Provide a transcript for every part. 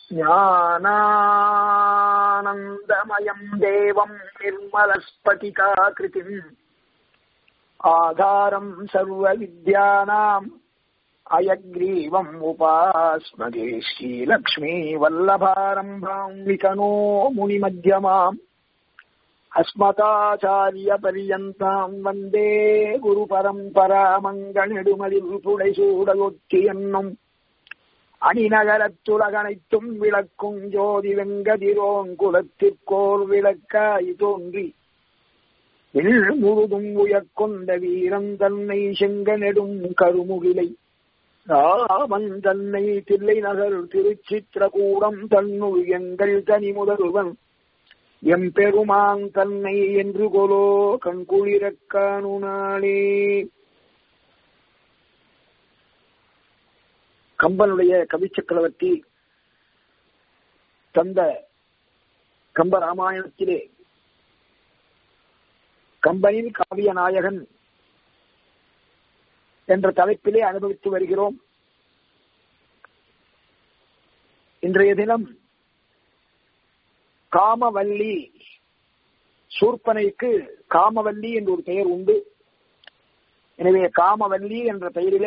ज्ञानानन्दमयम् देवम् निर्मलस्फटिकाकृतिम् आधारम् सर्वविद्यानाम् अयग्रीवम् उपास्मगे श्रीलक्ष्मीवल्लभारम्भाम् विकनो मुनिमध्यमाम् अस्मताचार्यपर्यन्ताम् वन्दे குருபரம்பராமங்கனெடுமலில் புடைசூடலொத்தி என்னும் அணிநகரத்துலகனைத்தும் விளக்கும் ஜோதி வெங்கதிரோங்குலத்திற்கோர் விளக்காய் தோன்றி எள் முழுதும் உயர்கொண்ட வீரன் தன்னை செங்கனெடும் கருமுகிலை ராமன் தன்னை தில்லை நகர் திருச்சித்திரகூடம் தன்னுள் எங்கள் தனி முதல்வன் எம்பெருமான் தன்னை என்று கொலோ கண்குளிரக் காணுனாளே கம்பனுடைய கவி சக்கரவர்த்தி தந்த கம்ப ராமாயணத்திலே கம்பனின் காவிய நாயகன் என்ற தலைப்பிலே அனுபவித்து வருகிறோம் இன்றைய தினம் காமவல்லி சூர்பனைக்கு காமவல்லி என்று ஒரு பெயர் உண்டு எனவே காமவல்லி என்ற பெயரிலே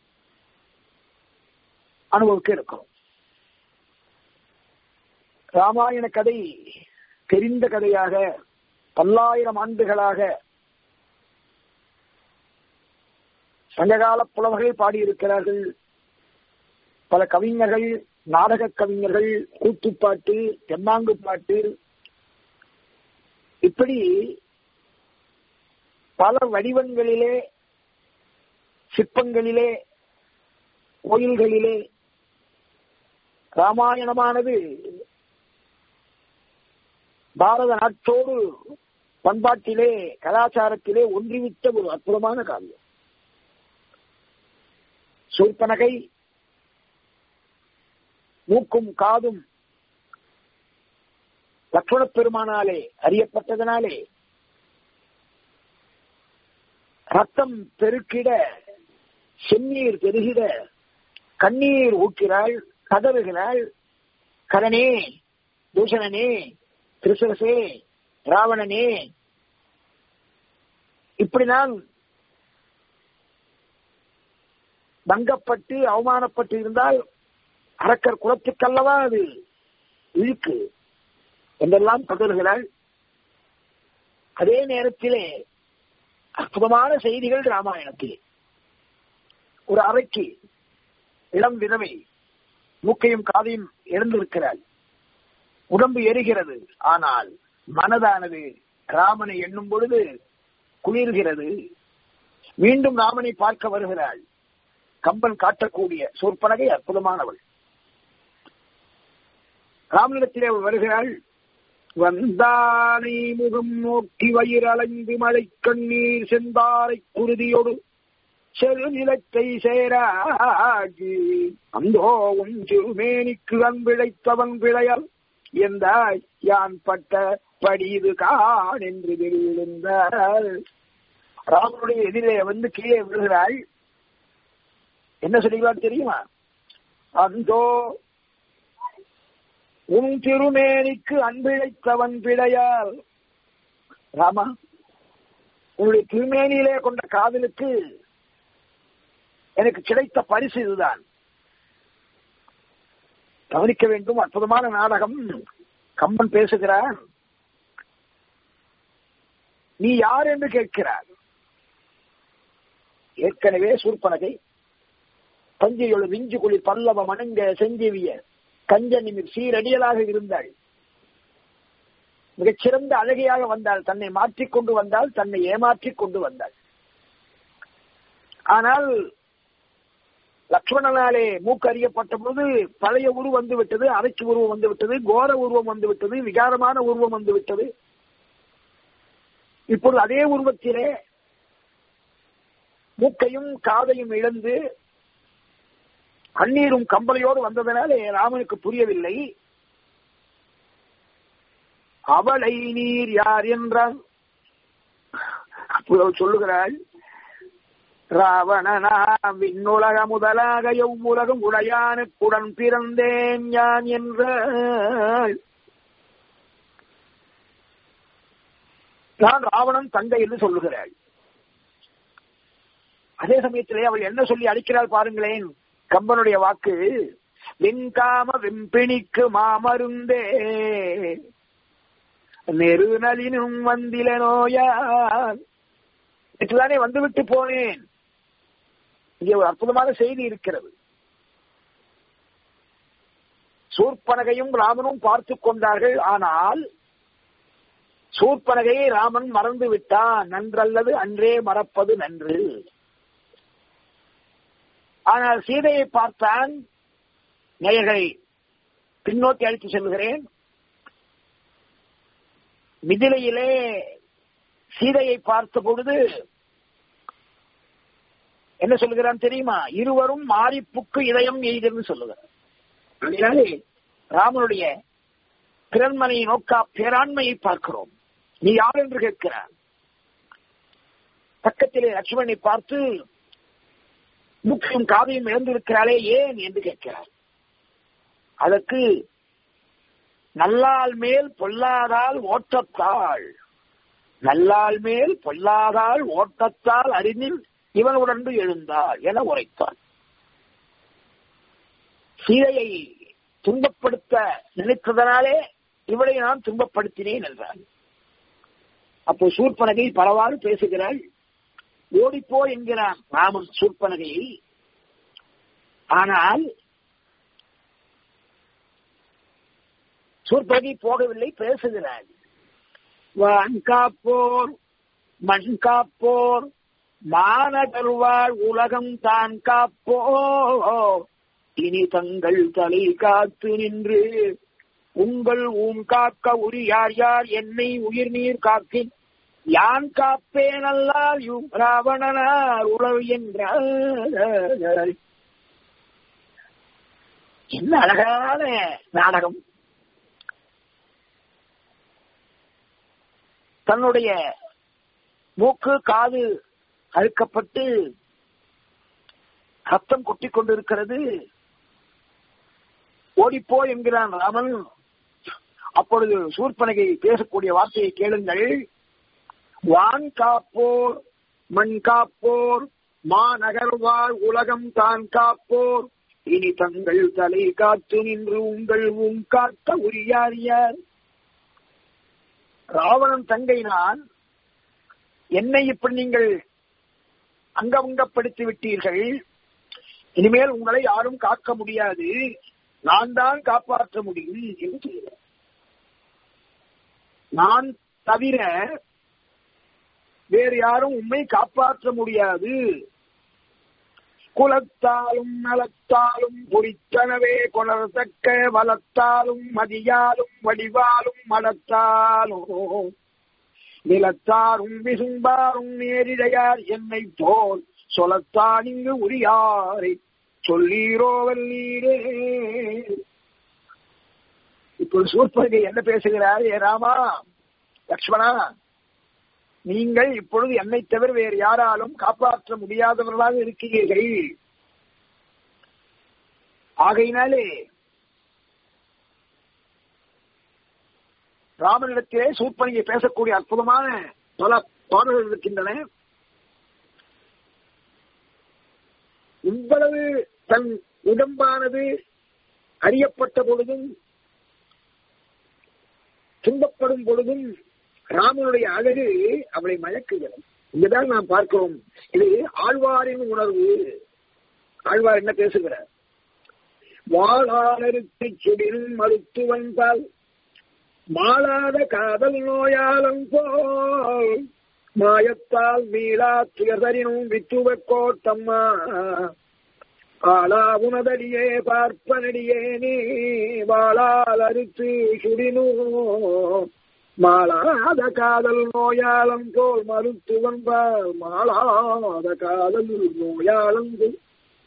அனுபவிக்க இருக்கிறோம் ராமாயண கதை தெரிந்த கதையாக பல்லாயிரம் ஆண்டுகளாக சங்ககால புலவர்கள் பாடியிருக்கிறார்கள் பல கவிஞர்கள் நாடக கவிஞர்கள் கூத்துப்பாட்டு தெம்மாங்கு பாட்டு இப்படி பல வடிவங்களிலே சிற்பங்களிலே கோயில்களிலே ராமாயணமானது பாரத நாட்டோடு பண்பாட்டிலே கலாச்சாரத்திலே ஒன்றிவிட்ட ஒரு அற்புதமான காவியம் சூர்பனகை மூக்கும் காதும் லட்சுமண பெருமானாலே அறியப்பட்டதனாலே ரத்தம் பெருக்கிட செந்நீர் பெருகிட கண்ணீர் ஊக்கிறாள் கதறுகிறாள் கதனே தூஷணனே கிறிஸ்தவசே ராவணனே இப்படி நான் பங்கப்பட்டு அவமானப்பட்டு இருந்தால் அரக்கர் குலத்துக்கல்லவா அது இழுக்கு என்றெல்லாம் கதறுகிறாள் அதே நேரத்திலே அற்புதமான செய்திகள் ராமாயணத்திலே ஒரு அறைக்கு இளம் விதவை மூக்கையும் காதையும் இழந்திருக்கிறாள் உடம்பு எரிகிறது ஆனால் மனதானது ராமனை எண்ணும் பொழுது குளிர்கிறது மீண்டும் ராமனை பார்க்க வருகிறாள் கம்பன் காட்டக்கூடிய சொற்பனகை அற்புதமானவள் ராமனிடத்திலே அவள் வருகிறாள் வந்தானை முகம் நோக்கி வயிறலைந்து மழை கண்ணீர் செந்தாரை குருதியோடு செரு நிலத்தை சேராகி அந்தோவும் சிறுமேனிக்கு அன்பிழைத்தவன் பிழையல் எந்தாய் யான் பட்ட படிது கான் என்று விழுந்தாள் ராமனுடைய எதிரே வந்து கீழே விழுகிறாள் என்ன சொல்லுகிறாள் தெரியுமா அந்தோ உன் திருமேனிக்கு அன்பிழைத்தவன் பிழையால் ராமா உன்னுடைய திருமேனியிலே கொண்ட காதலுக்கு எனக்கு கிடைத்த பரிசு இதுதான் கவனிக்க வேண்டும் அற்புதமான நாடகம் கம்பன் பேசுகிறான் நீ யார் என்று கேட்கிறார் ஏற்கனவே சூர்பனகை பஞ்சையொழு விஞ்சு குளிர் பல்லவ மணங்க செஞ்செவிய கஞ்ச நிமிர் சீரடியலாக இருந்தாள் மிகச்சிறந்த அழகியாக வந்தாள் தன்னை மாற்றிக்கொண்டு வந்தாள் தன்னை ஏமாற்றிக் கொண்டு வந்தாள் ஆனால் லக்ஷ்மணனாலே மூக்கு அறியப்பட்ட போது பழைய உருவம் வந்து விட்டது அரைச்சி உருவம் வந்து விட்டது கோர உருவம் வந்து விட்டது விகாரமான உருவம் வந்து விட்டது இப்பொழுது அதே உருவத்திலே மூக்கையும் காதையும் இழந்து கண்ணீரும் கம்பளையோடு வந்ததனாலே ராமனுக்கு புரியவில்லை அவளை நீர் யார் என்றால் அப்போது சொல்லுகிறாள் ராவணனா விண்ணுலக முதலாக எவ்வுலகம் உடையானுக்குடன் பிறந்தேன் யான் என்ற நான் ராவணன் தங்கை என்று சொல்லுகிறாள் அதே சமயத்திலே அவள் என்ன சொல்லி அடிக்கிறாள் பாருங்களேன் கம்பனுடைய வாக்கு வெண்காம வெம்பிணிக்கு மாமருந்தே நெருநலினும் வந்தில நோயான் நேற்றுதானே வந்துவிட்டு போனேன் இங்கே ஒரு அற்புதமான செய்தி இருக்கிறது சூர்பனகையும் ராமனும் பார்த்து கொண்டார்கள் ஆனால் சூர்பனகையை ராமன் மறந்து விட்டான் நன்றல்லது அன்றே மறப்பது நன்று ஆனால் சீதையை பார்த்தான் நேயர்களை பின்னோக்கி அழைத்து செல்கிறேன் மிதிலையிலே சீதையை பார்த்த பொழுது என்ன சொல்லுகிறான் தெரியுமா இருவரும் மாரிப்புக்கு இதயம் எய்துன்னு சொல்லுகிறார் அதனாலே ராமனுடைய பிறன்மனை நோக்கா பேராண்மையை பார்க்கிறோம் நீ யார் என்று கேட்கிறார் பக்கத்திலே லட்சுமணனை பார்த்து முக்கியம் காவியம் இழந்திருக்கிறாளே ஏன் என்று கேட்கிறார் அதற்கு நல்லால் மேல் பொல்லாதால் ஓட்டத்தாள் நல்லால் மேல் பொல்லாதால் ஓட்டத்தால் அறிந்தில் இவன் உடன்பு எழுந்தாள் என உரைத்தான் சீதையை துன்பப்படுத்த நினைத்ததனாலே இவளை நான் துன்பப்படுத்தினேன் என்றான் அப்போ சூர்பனகை பலவாறு பேசுகிறாள் ஓடிப்போ என்கிறான் ராமன் சூர்பனகையை ஆனால் சூர்பனகை போகவில்லை பேசுகிறாள் வான் காப்போர் மண் காப்போர் மானகர்வாழ் உலகம் தான் காப்போ இனி தங்கள் தலை காத்து நின்று உங்கள் ஊன் காக்க உரியார் யார் என்னை உயிர் நீர் காக்கின் யான் காப்பேன் அல்லால் ராவணனார் உறவு என்றார் என்ன அழகான நாடகம் தன்னுடைய மூக்கு காது அழுக்கப்பட்டு ரத்தம் கொட்டிக் கொண்டிருக்கிறது ஓடிப்போ என்கிறான் ராமன் அப்பொழுது சூர்பனகை பேசக்கூடிய வார்த்தையை கேளுங்கள் வான் காப்போர் மண் காப்போர் மாநகர் வாழ் உலகம் தான் காப்போர் இனி தங்கள் தலை காத்து நின்று உங்கள் உம் காக்க உரியார் யார் ராவணன் தங்கை நான் என்னை இப்படி நீங்கள் அங்கவங்கப்படுத்தி விட்டீர்கள் இனிமேல் உங்களை யாரும் காக்க முடியாது நான் தான் காப்பாற்ற முடியும் என்று சொல்கிறார் நான் தவிர வேறு யாரும் உண்மை காப்பாற்ற முடியாது குலத்தாலும் நலத்தாலும் பொறித்தனவே கொணர்தக்க வளத்தாலும் மதியாலும் வடிவாலும் மலத்தாலும் நிலத்தாரும் விசும்பாரும் நேரிடையார் என்னை போல் சொலத்தான் இங்கு உரியாரை சொல்லீரோ வல்லீரே இப்பொழுது சூர்பகை என்ன பேசுகிறார் ஏ ராமா லக்ஷ்மணா நீங்கள் இப்பொழுது என்னை தவிர வேறு யாராலும் காப்பாற்ற முடியாதவர்களாக இருக்கிறீர்கள் ஆகையினாலே ராமனிடத்திலே சூர்பனியை பேசக்கூடிய அற்புதமான பல பாடல்கள் இருக்கின்றன இவ்வளவு தன் உடம்பானது அறியப்பட்ட பொழுதும் துன்பப்படும் பொழுதும் ராமனுடைய அழகு அவளை மயக்குகிறது இங்கதான் நாம் பார்க்கிறோம் இது ஆழ்வாரின் உணர்வு ஆழ்வார் என்ன பேசுகிறார் வாழாளருக்கு சுடினும் மருத்துவன் பால் மாளாத காதல் நோயாளம் போல் மாயத்தால் மீளா துயதரினும் வித்துவ கோட்டம்மா ஆளா உனதடியே பார்ப்பனடியே நீ வாழால் அறுத்து சுடினோ மாளாத காதல் நோயாளம் போல் மருத்துவன் பார் மாளாத காதல் நோயாளம் போல்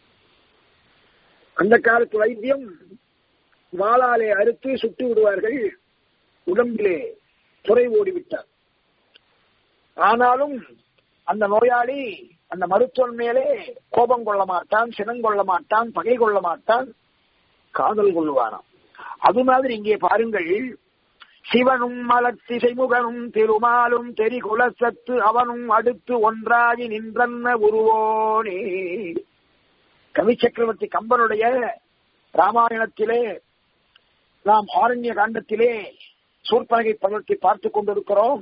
அந்த காலத்து வைத்தியம் வாளாலே அறுத்து சுட்டு விடுவார்கள் உடம்பிலே துறை ஓடிவிட்டார் ஆனாலும் அந்த நோயாளி அந்த மருத்துவன் மேலே கோபம் கொள்ள மாட்டான் சினம் கொள்ள மாட்டான் பகை கொள்ள மாட்டான் காதல் கொள்வானாம் அது மாதிரி இங்கே பாருங்கள் சிவனும் மலர்த்திசைமுகனும் திருமாலும் தெரிகுலசத்து அவனும் அடுத்து ஒன்றாகி நின்றன்ன உருவோனே கவி சக்கரவர்த்தி கம்பனுடைய ராமாயணத்திலே நாம் ஆரண்ய காண்டத்திலே சூர்பனகை பதத்தை பார்த்துக் கொண்டிருக்கிறோம்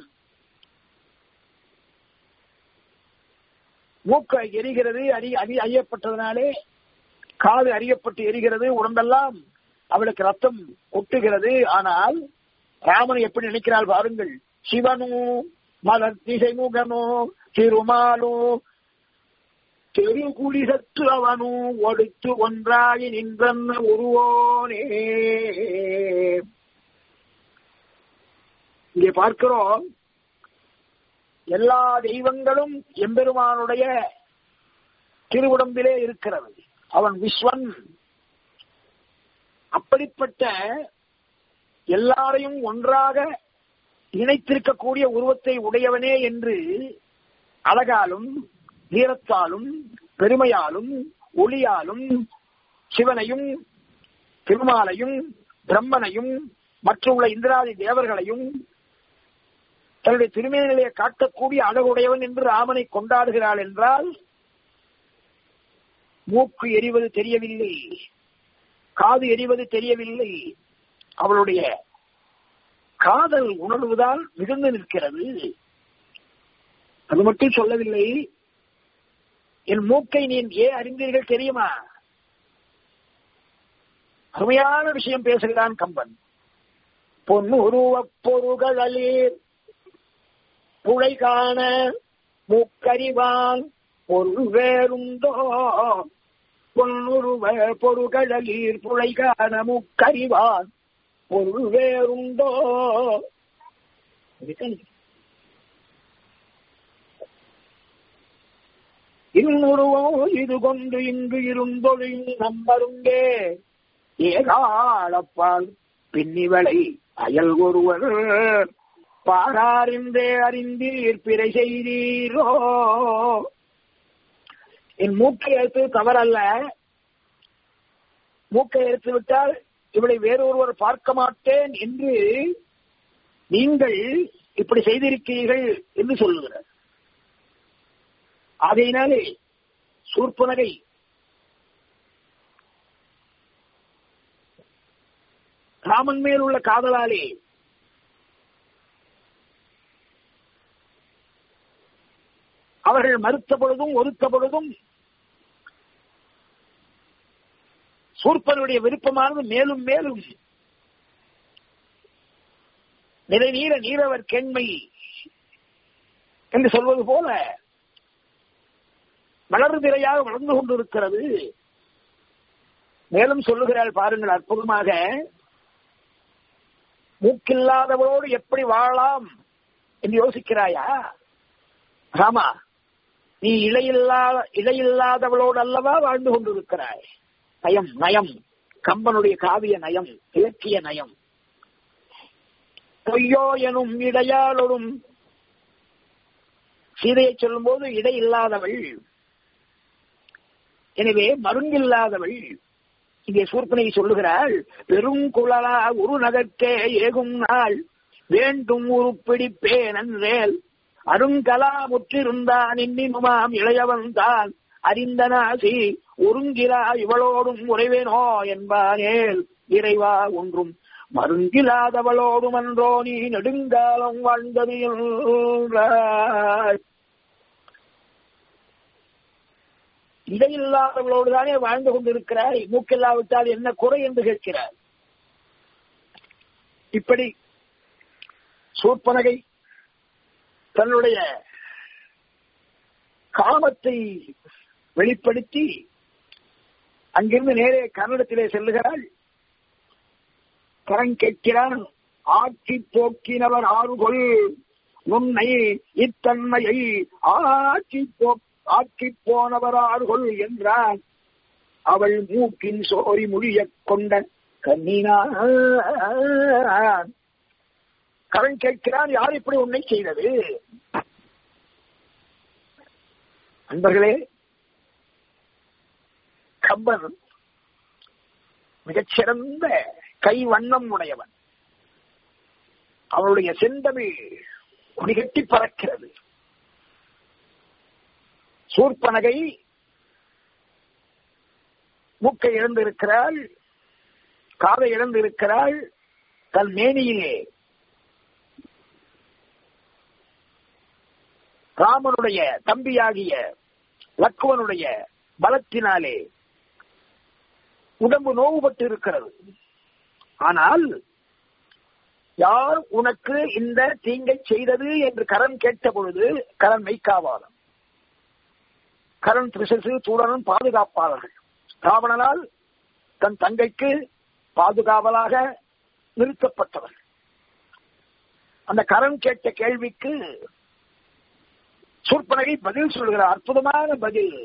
மூக்கு எரிகிறது அறி அறி அறியப்பட்டதனாலே காது அறியப்பட்டு எரிகிறது உடம்பெல்லாம் அவளுக்கு ரத்தம் கொட்டுகிறது ஆனால் ராமன் எப்படி நினைக்கிறாள் பாருங்கள் சிவனோ மலர் திசைமுகனோ திருமாலோ தெருகுடி சற்று அவனோ ஒடுத்து ஒன்றாகி நின்றன்ன உருவோனே இங்கே பார்க்கிறோம் எல்லா தெய்வங்களும் எம்பெருமானுடைய திருவுடம்பிலே இருக்கிறது அவன் விஸ்வன் அப்படிப்பட்ட எல்லாரையும் ஒன்றாக இணைத்திருக்கக்கூடிய உருவத்தை உடையவனே என்று அழகாலும் வீரத்தாலும் பெருமையாலும் ஒளியாலும் சிவனையும் திருமாலையும் பிரம்மனையும் மற்றுள்ள இந்திராதி தேவர்களையும் தன்னுடைய திருமேனிலே காட்டக்கூடிய அழகுடையவன் என்று ராமனை கொண்டாடுகிறாள் என்றால் மூக்கு எரிவது தெரியவில்லை காது எரிவது தெரியவில்லை அவளுடைய காதல் உணர்வுதான் மிகுந்து நிற்கிறது அது மட்டும் சொல்லவில்லை என் மூக்கை நீ ஏன் அறிந்தீர்கள் தெரியுமா அருமையான விஷயம் பேசுகிறான் கம்பன் பொன்னுருவ பொருகளீர் புழை காண மூக்கறிவான் பொருள் வேறுண்டோ பொன்னுருவ பொருகளீர் புழை காண மூக்கறிவான் பொருள் வேறுண்டோ இன்னுருவம் இது கொண்டு இங்கு இருந்தொழியும் நம்பருங்கே ஏகாலப்பால் பின்னிவளை அயல் ஒருவர் பாராறிந்தே அறிந்தீர் பிறை செய்தீரோ என் மூக்கை எடுத்து தவறல்ல மூக்கை எடுத்து விட்டால் இவளை வேறொருவர் பார்க்க மாட்டேன் என்று நீங்கள் இப்படி செய்திருக்கிறீர்கள் என்று சொல்லுகிறார் ஆகையினாலே சூர்பனகை ராமன் மேல் உள்ள காதலாலே அவர்கள் மறுத்த பொழுதும் ஒருத்த பொழுதும் சூர்பனுடைய விருப்பமானது மேலும் மேலும் நிறை நீர நீரவர் கெண்மை என்று சொல்வது போல வளர்ந்து திரையாக வளர்ந்து கொண்டிருக்கிறது மேலும் சொல்லுகிறாள் பாருங்கள் அற்புதமாக மூக்கில்லாதவளோடு எப்படி வாழலாம் என்று யோசிக்கிறாயா ராமா நீ இழையில்லாத இழையில்லாதவளோடு அல்லவா வாழ்ந்து கொண்டிருக்கிறாய் நயம் நயம் கம்பனுடைய காவிய நயம் இலக்கிய நயம் பொய்யோ எனும் இடையாளொடும் சீதையை சொல்லும் போது இடை இல்லாதவள் எனவே மருங்கில்லாதவள் இங்கே சூர்பனை சொல்லுகிறாள் பெருங்குழலா ஒரு நகர்க்கே ஏகும் நாள் வேண்டும் உருப்பிடிப்பேன் என்றேல் அருங்கலா முற்றிருந்தான் இன்னினுமாம் இளையவன் தான் அறிந்தனாசி ஒருங்கிலா இவளோடும் உறைவேனோ என்பானேல் இறைவா ஒன்றும் மருங்கிலாதவளோடும் அன்றோ நீ நெடுங்காலம் வாழ்ந்தது இடையில்லாதவளோடு தானே வாழ்ந்து கொண்டிருக்கிறாய் மூக்கில்லாவிட்டால் என்ன குறை என்று கேட்கிறார் இப்படி சூர்பனகை தன்னுடைய காமத்தை வெளிப்படுத்தி அங்கிருந்து நேரே கன்னடத்திலே செல்லுகிறாள் கரன் கேட்கிறான் ஆட்சி போக்கினவர் ஆறுகொள் உன்னை இத்தன்மையை ஆட்சி போ ஆட்சி போனவர் ஆறுகொள் என்றான் அவள் மூக்கின் சோரி முடிய கொண்ட கண்ணினான் கரன் கேட்கிறான் யார் இப்படி உன்னை செய்தது நண்பர்களே கம்பன் மிகச்சிறந்த கை வண்ணம் உடையவன் அவனுடைய செந்தமிழ் கொடிகட்டி பறக்கிறது சூர்பனகை மூக்கை இழந்திருக்கிறாள் காதை இழந்திருக்கிறாள் தன் மேனியிலே ராமனுடைய தம்பியாகிய லக்குவனுடைய பலத்தினாலே உடம்பு நோவுபட்டு இருக்கிறது ஆனால் யார் உனக்கு இந்த தீங்கை செய்தது என்று கரண் கேட்ட பொழுது கரண் மெய்க்காவாளன் கரண் திரிசசு சூடனும் பாதுகாப்பாளர்கள் ராவணனால் தன் தங்கைக்கு பாதுகாவலாக நிறுத்தப்பட்டவர் அந்த கரண் கேட்ட கேள்விக்கு சூர்பனகை பதில் சொல்கிறார் அற்புதமான பதில்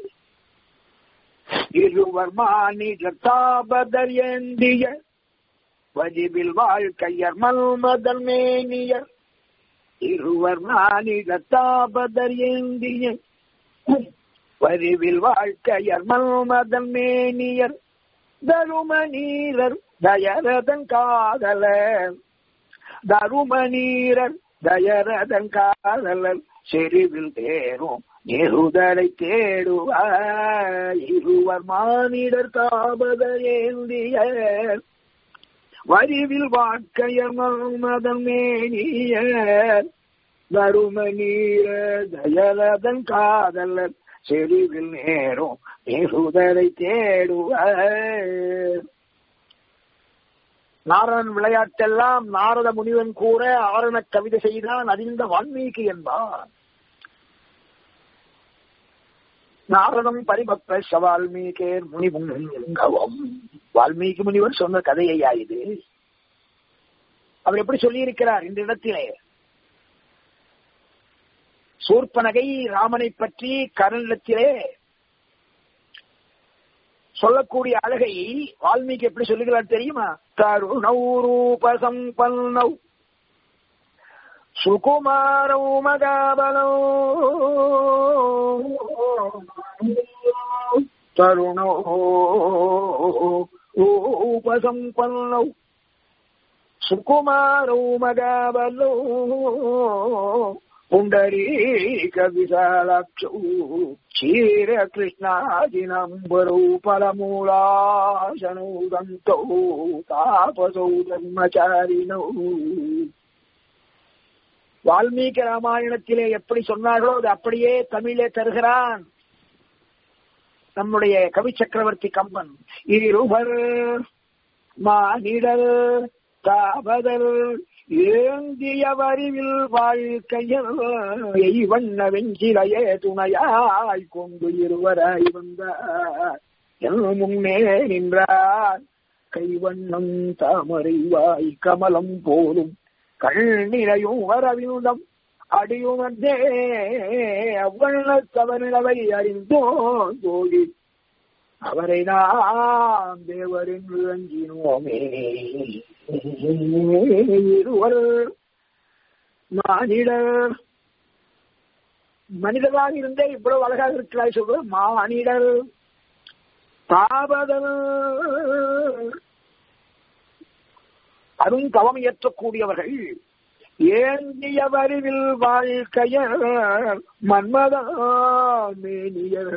இருவர் மாநிலத்தாபதர் ஏந்திய வஜிபில் வாழ்க்கையர் மல்மதல் மேனியர் இருவர் மாநிலத்தாபதர் ஏந்திய வரிவில் வாழ்க்கையர் மல்மதல் மேனியர் தருமநீரர் தயரதன் காதலர் தருமநீரர் தயரதன் காதலர் செறிவில் தேரும் நெருதலை தேடுவார் இருவர் மானிடர் தாபத ஏந்தியர் வரிவில் வாழ்க்கையர் மதம் மேனியர் தரும நீர தயரதன் காதலர் செறிவில் நேரும் நெருதலை தேடுவார் நாரணன் விளையாட்டெல்லாம் நாரத முனிவன் கூற ஆரண கவிதை செய்தான் அறிந்த வால்மீகி என்பார் நாரதம் பரிபக்த வால்மீகேர் முனிவும் வால்மீகி முனிவர் சொன்ன கதையா இது அவர் எப்படி சொல்லி இருக்கிறார் இந்த இடத்திலே சூர்பனகை ராமனை பற்றி கரனிடத்திலே சொல்லக்கூடிய அழகை வால்மீகி எப்படி சொல்லுகிறார் தெரியுமா தருணௌரூபசம்பன்னௌ சுகுமாரௌ மகாபலோ தருணோ ஊபசம்பன்னௌ சுகுமாரௌ மகாபலோ पुण्डरीक विशालाक्षौ क्षीरकृष्णादिनम्बरौ फलमूलाशनौ दन्तौ तापसौ धर्मचारिणौ வால்மீகி ராமாயணத்திலே எப்படி சொன்னார்களோ அது அப்படியே தமிழே தருகிறான் நம்முடைய கவி சக்கரவர்த்தி கம்பன் இருவர் மானிடர் தாபதர் ஏந்திய வரிவில் வாழ்க்கையில் வண்ண வெஞ்சிலையே துணையாய் கொண்டு இருவராய் வந்தார் என் முன்னே நின்றார் கைவண்ணம் தாமரை வாய் கமலம் போலும் கண்ணிலையும் வரவிந்தம் அடியுமந்தே அவ்வண்ண தவறினவை அறிந்தோம் தோழி அவரை நாம் தேவர் என்று அஞ்சினோமே இருவர் மானிடர் மனிதராக இருந்தே இவ்வளவு அழகாக இருக்கிறாய் சொல்ற மானிடர் தாபதர் அரும் தவம் இயற்றக்கூடியவர்கள் ஏந்திய வரிவில் வாழ்க்கையர் மன்மதா மேனியர்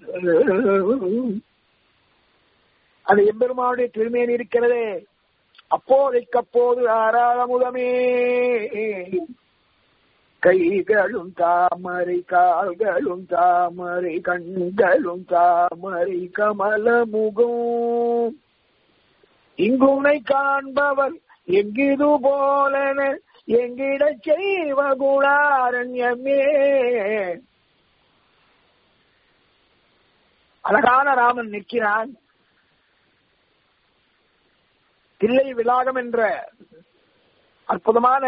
அது எம்பெருமானுடைய திருமேனி இருக்கிறதே அப்போதைக்கப்போது ஆறாளமுதமே கைகளும் தாமரை கால்களும் தாமரை கண்களும் தாமரை கமல முகம் இங்குனை காண்பவர் எங்கிது போலன எங்கிட செய்வ குணாரண்யமே அழகான ராமன் நிற்கிறான் தில்லை விலாகம் என்ற அற்புதமான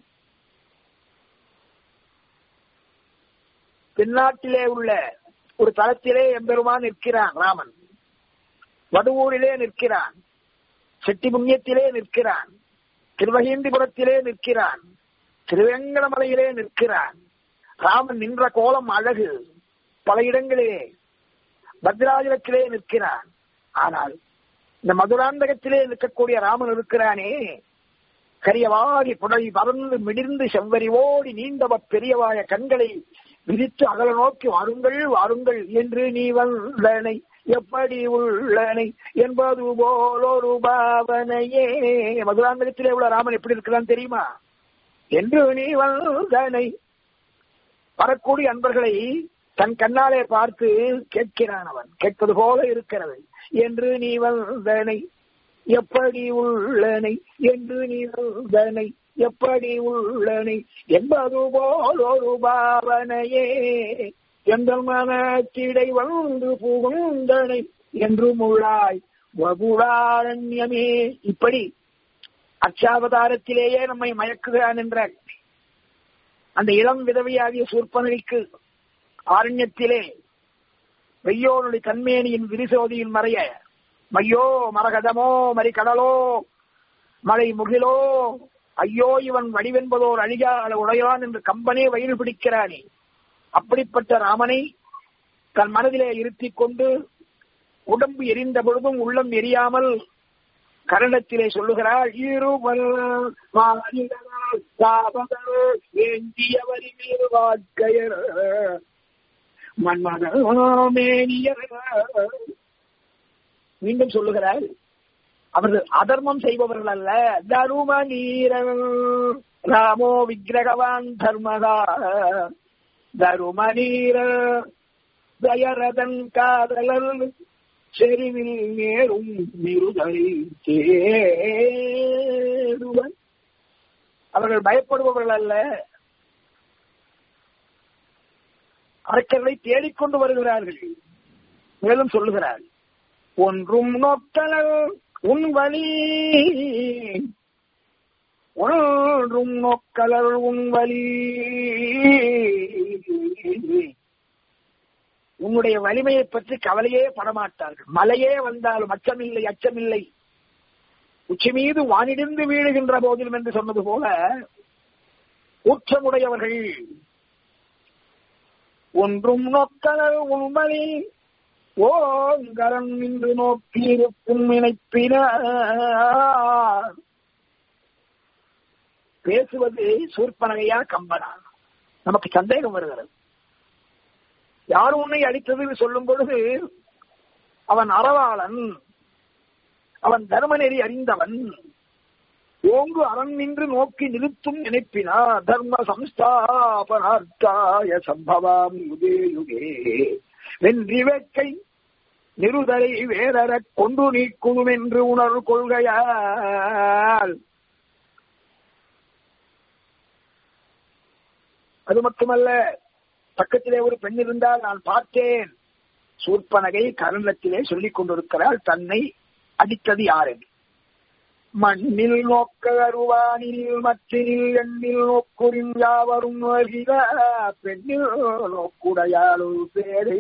தென்னாட்டிலே உள்ள ஒரு தளத்திலே எம்பெருமான் நிற்கிறான் ராமன் வடுவூரிலே நிற்கிறான் செட்டிபுண்ணியத்திலே நிற்கிறான் திருவகேந்திபுரத்திலே நிற்கிறான் திருவேங்கடமலையிலே நிற்கிறான் ராமன் நின்ற கோலம் அழகு பல இடங்களிலே பத்ராஜலத்திலே நிற்கிறான் ஆனால் இந்த மதுராந்தகத்திலே நிற்கக்கூடிய ராமன் இருக்கிறானே கரியவாடி புடை பறந்து மிடிந்து செவ்வரி ஓடி நீண்டவ பெரியவாய கண்களை விரித்து அகல நோக்கி வாருங்கள் வாருங்கள் என்று நீ வந்தனை எப்படி உள்ளனை என்பது போலொரு பாவனையே மதுராந்தகத்திலே உள்ள ராமன் எப்படி இருக்கிறான் தெரியுமா என்று நீ வந்தனை வரக்கூடிய அன்பர்களை தன் கண்ணாலே பார்த்து கேட்கிறான் அவன் கேட்பது போல இருக்கிறது என்று நீ வந்தனை எப்படி உள்ளனை என்று நீ வந்தனை எப்படி உள்ளனை என்பது போல் ஒரு பாவனையே எங்கள் மனத்திடை வந்து புகுந்தனை என்று முள்ளாய் வகுடாரண்யமே இப்படி அச்சாவதாரத்திலேயே நம்மை மயக்குகிறான் என்ற அந்த இளம் விதவியாகிய சூர்பனரிக்கு ஆரண்யத்திலே வெய்யோனுடைய கண்மேனியின் விரிசோதியின் மறைய மையோ மரகதமோ மறிக்கடலோ மழை முகிலோ ஐயோ இவன் வடிவென்பதோர் அழியாத உடையான் என்று கம்பனே வயிறு பிடிக்கிறானே அப்படிப்பட்ட ராமனை தன் மனதிலே இருத்திக் கொண்டு உடம்பு எரிந்த பொழுதும் உள்ளம் எரியாமல் கரணத்திலே சொல்லுகிறாள் இருமல் ஏந்தியவரி மீது வாழ்க்கையர் மன்மதமேனியர் மீண்டும் சொல்லுகிறார் அவர்கள் அதர்மம் செய்பவர்கள் அல்ல தரும நீரன் ராமோ விக்கிரகவான் தர்மதா தரும நீர தயரதன் காதலர் செறிவில் நேரும் நிருதலை தேடுவன் அவர்கள் பயப்படுபவர்கள் அல்ல அரக்கர்களை தேடிக்கொண்டு வருகிறார்கள் மேலும் சொல்லுகிறார் ஒன்றும் நோக்கலர் உன் வழி ஒன்றும் நோக்கலர் உன் வழி உன்னுடைய வலிமையை பற்றி கவலையே படமாட்டார்கள் மலையே வந்தாலும் அச்சமில்லை அச்சமில்லை உச்சி மீது வானிடிந்து வீழுகின்ற போதிலும் என்று சொன்னது போல ஊற்றமுடையவர்கள் ஒன்றும் நோக்கலர் உண்மணி ஓங்கரம் நின்று நோக்கி இருக்கும் நினைப்பினார் பேசுவது சூர்பனகையா கம்பனா நமக்கு சந்தேகம் வருகிறது யார் உன்னை அடித்தது சொல்லும் பொழுது அவன் அறவாளன் அவன் தர்மநெறி அறிந்தவன் ஓங்கு அறம் நின்று நோக்கி நிறுத்தும் நினைப்பினா தர்ம சம்ஸ்தாபனார்த்தாய சம்பவாம் யுகே யுகே வென்றி வேட்கை நிருதலை வேறற கொண்டு நீக்குதும் என்று உணர்வு கொள்கையால் அது மட்டுமல்ல பக்கத்திலே ஒரு பெண் இருந்தால் நான் பார்த்தேன் சூர்பனகை கரணத்திலே சொல்லிக் கொண்டிருக்கிறாள் தன்னை அடித்தது யார் என்று மண்ணில் நோக்க அருவானில் மற்றில் எண்ணில் நோக்குறின் யாவரும் வருகிற பெண்ணில் நோக்குடையாளு பேரை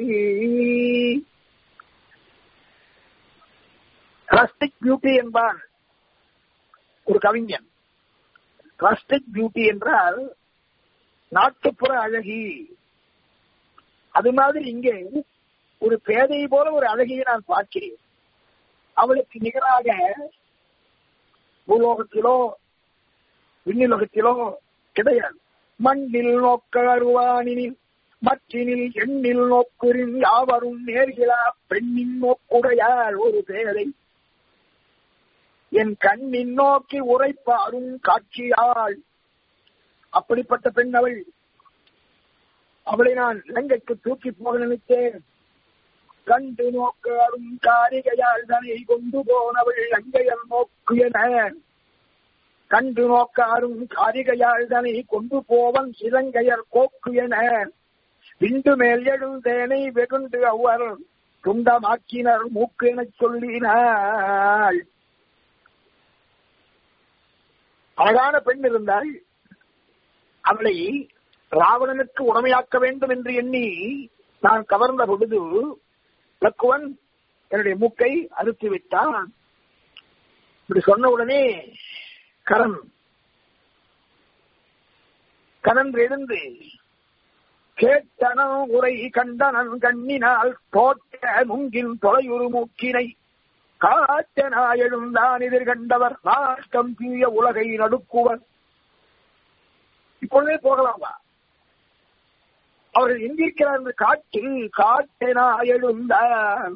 ரஸ்டிக் பியூட்டி என்பான் ஒரு கவிஞன் ரஸ்டிக் பியூட்டி என்றால் நாட்டுப்புற அழகி அது மாதிரி இங்கே ஒரு பேதை போல ஒரு அழகியை நான் பார்க்கிறேன் அவளுக்கு நிகராக பூலோகத்திலோ விண்ணிலோகத்திலோ கிடையாது மண்ணில் நோக்க அருவானினில் மற்றினில் எண்ணில் நோக்குறின் யாவரும் நேர்கிலா பெண்ணின் நோக்குடையாள் ஒரு பேரை என் கண்ணின் நோக்கி உரைப்பாரும் காட்சியாள் அப்படிப்பட்ட பெண் அவள் அவளை நான் இலங்கைக்கு தூக்கி போக நினைத்தேன் கண்டு நோக்காரும் காரிகையால் தனை கொண்டு போனவள் இலங்கையல் நோக்கு என கண்டு நோக்காரும் காரிகையால் தனை கொண்டு போவன் இலங்கையர் கோக்கு என விண்டு மேல் எழுந்தேனை வெகுண்டு அவர் துண்டமாக்கினர் மூக்கு எனச் சொல்லினாள் அழகான பெண் இருந்தால் அவளை ராவணனுக்கு உடமையாக்க வேண்டும் என்று எண்ணி நான் கவர்ந்த பொழுது லக்குவன் என்னுடைய மூக்கை அறுத்து விட்டான் இப்படி சொன்ன உடனே கரண் கணன்று எழுந்து கேட்டனன் உரை கண்டனன் கண்ணினால் தோற்ற முங்கின் தொலையுறு மூக்கினை காட்டனா எழுந்தான் எதிர்கண்டவர் நாட்டம் தீய உலகை நடுக்குவர் இப்பொழுதே போகலாமா அவர்கள் எங்கிருக்கிறார் என்று காட்டில் காட்டனா எழுந்தான்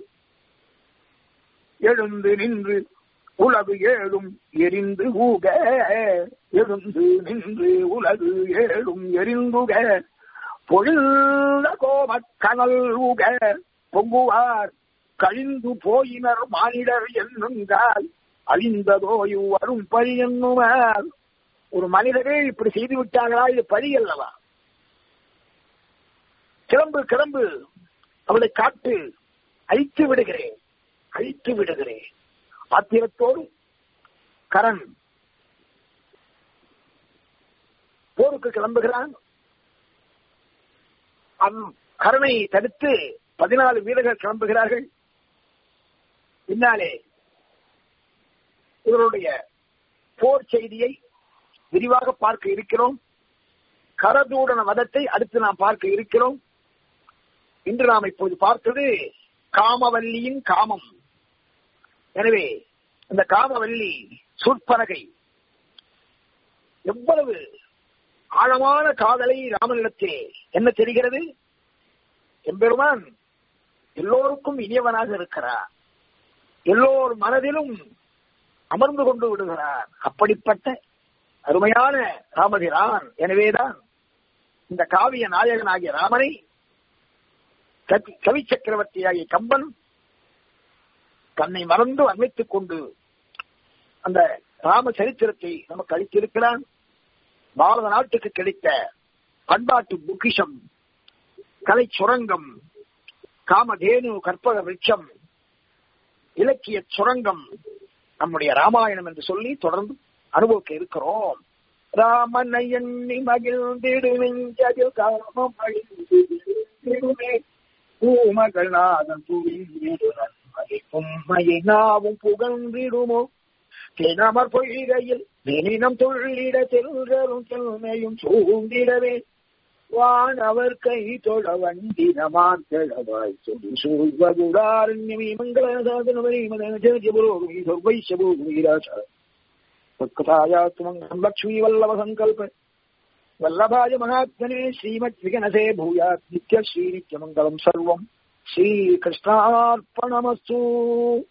எழுந்து நின்று உலகு ஏழும் எரிந்து ஊக எழுந்து நின்று உலகு ஏழும் எரிந்துக பொழுத கோமக்கனல் ஊக பொங்குவார் கழிந்து போயினர் மானிடர் என்னுங்கால் அழிந்ததோ இவ்வரும் பழி என்னுமார் ஒரு மனிதரே இப்படி செய்து விட்டார்களா இது பழி அல்லவா கிளம்பு கிளம்பு அவளை காட்டு அழித்து விடுகிறேன் அழித்து விடுகிறேன் ஆத்திரத்தோடு கரண் போருக்கு கிளம்புகிறான் அவன் கரனை தடுத்து பதினாலு வீரர்கள் கிளம்புகிறார்கள் பின்னாலே இவருடைய போர் செய்தியை விரிவாக பார்க்க இருக்கிறோம் கரதூடன வதத்தை அடுத்து நாம் பார்க்க இருக்கிறோம் இன்று நாம் இப்போது பார்த்தது காமவல்லியின் காமம் எனவே இந்த காமவல்லி சூர்பனகை எவ்வளவு ஆழமான காதலை ராமனிடத்தே என்ன தெரிகிறது எம்பெருமான் எல்லோருக்கும் இனியவனாக இருக்கிறார் எல்லோர் மனதிலும் அமர்ந்து கொண்டு விடுகிறார் அப்படிப்பட்ட அருமையான ராமபிரான் எனவேதான் இந்த காவிய நாயகனாகிய ராமனை கவி சக்கரவர்த்தியாகிய கம்பன் தன்னை மறந்து அண்மைத்துக் கொண்டு அந்த ராம சரித்திரத்தை நமக்கு அளித்திருக்கிறான் பாரத நாட்டுக்கு கிடைத்த பண்பாட்டு பொக்கிஷம் கலை சுரங்கம் காமதேனு கற்பக விருட்சம் இலக்கிய சுரங்கம் நம்முடைய ராமாயணம் என்று சொல்லி தொடர்ந்து அனுபவிக்க இருக்கிறோம் ராமனை எண்ணி மகிழ்ந்திடு நெஞ்சதில் காமம் அழிந்திடுமே பூமகள் நாதன் புரிந்திடுவன் உண்மையை நாவும் புகழ்ந்திடுமோ தினமர் பொய்கையில் தினம் தொழிலிட செல்களும் செல்மையும் சூழ்ந்திடவே வானவர் கை தொழ வண்டினமான் கிழவாய் சொல்லி சூழ்வகுடாரண்யமி மங்கள சாதனவரி மதனஜபுரோகி சொர்வைஷபூராச்சா தத்கதாயாத்மங்கம் லக்ஷ்மி வல்லவ சங்கல்ப வல்லபாய மகாத்மனே ஸ்ரீமத் விகனசே பூயாத் நித்ய ஸ்ரீ நித்யமங்கலம் சர்வம் ஸ்ரீகிருஷ்ணார்ப்பணமஸ்து